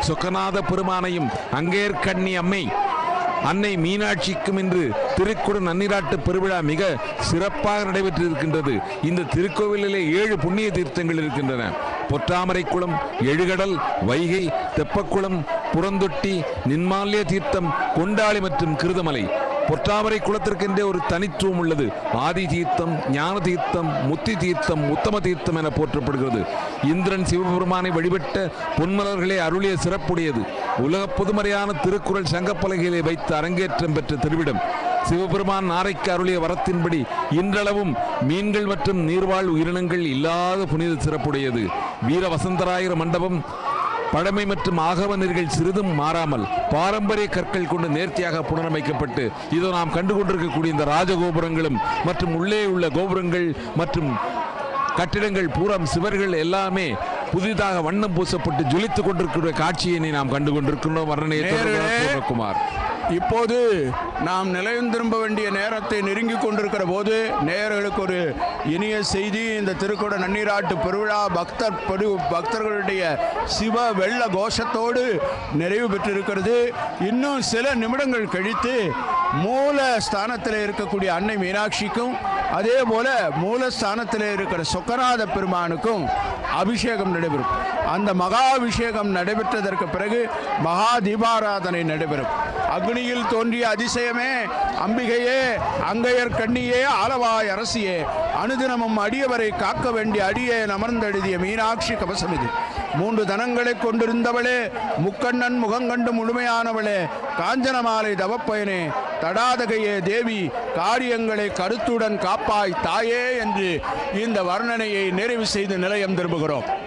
சொக்கநாத பெருமானையும் அங்கேற்கண்ணி அம்மை அன்னை மீனாட்சிக்கும் இன்று திருக்குட நன்னிராட்டு பெருவிழா மிக சிறப்பாக நடைபெற்றிருக்கின்றது இந்த திருக்கோவிலிலே ஏழு புண்ணிய தீர்த்தங்கள் இருக்கின்றன பொற்றாமரைக்குளம் எழுகடல் வைகை தெப்பக்குளம் புறந்தொட்டி நின்மால்ய தீர்த்தம் கொண்டாளி மற்றும் கிருதமலை பொற்றாமரை குளத்திற்கென்றே ஒரு தனித்துவம் உள்ளது ஆதி தீர்த்தம் ஞான தீர்த்தம் முத்தி தீர்த்தம் உத்தம தீர்த்தம் என போற்றப்படுகிறது இந்திரன் சிவபெருமானை வழிபட்ட பொன்மலர்களே அருளிய சிறப்புடையது உலக பொதுமறையான திருக்குறள் சங்கப்பலகையிலே வைத்து அரங்கேற்றம் பெற்ற திருவிடம் சிவபெருமான் நாரைக்கு அருளிய வரத்தின்படி இன்றளவும் மீன்கள் மற்றும் நீர்வாழ் உயிரினங்கள் இல்லாத புனித சிறப்புடையது வீர வசந்தராயர் மண்டபம் பழமை மற்றும் ஆகம நெறிகள் சிறிதும் மாறாமல் பாரம்பரிய கற்கள் கொண்டு நேர்த்தியாக புனரமைக்கப்பட்டு இதோ நாம் கண்டு கொண்டிருக்கக்கூடிய இந்த ராஜகோபுரங்களும் மற்றும் உள்ளே உள்ள கோபுரங்கள் மற்றும் கட்டிடங்கள் பூரம் சுவர்கள் எல்லாமே புதிதாக வண்ணம் பூசப்பட்டு ஜொலித்துக் கொண்டிருக்கிற காட்சியினை நாம் கண்டு கொண்டிருக்கின்றோம் வர்ணனையை தொடர்கிறார் நேயர்களே, பூர்ணகுமார் இப்போது நாம் நிலையம் திரும்ப வேண்டிய நேரத்தை நெருங்கி கொண்டிருக்கிற போது நேயர்களுக்கு ஒரு இனிய செய்தி இந்த திருக்குட நன்னீராட்டு பெருவிழா பக்தர் பெரு பக்தர்களுடைய சிவ வெள்ள கோஷத்தோடு நிறைவு பெற்றிருக்கிறது இன்னும் சில நிமிடங்கள் கழித்து மூல ஸ்தானத்தில் இருக்கக்கூடிய அன்னை மீனாட்சிக்கும் அதே போல மூலஸ்தானத்தில் இருக்கிற சொக்கநாத பெருமானுக்கும் அபிஷேகம் நடைபெறும் அந்த மகா அபிஷேகம் நடைபெற்றதற்கு பிறகு மகா தீபாராதனை நடைபெறும் அக்னியில் தோன்றிய அதிசயமே அம்பிகையே அங்கையர் கண்ணியே ஆலவாய் அரசியே அனுதினமும் அடியவரை காக்க வேண்டிய அடியே அமர்ந்தெழுதிய மீனாட்சி கவசம் இது மூன்று தனங்களை கொண்டிருந்தவளே முக்கண்ணன் முகங்கண்டு முழுமையானவளே காஞ்சனமாலை தவப்பயனே தடாதகையே தேவி காரியங்களை கருத்துடன் காப்பாய் தாயே என்று இந்த வர்ணனையை நிறைவு செய்து நிலையம் திரும்புகிறோம்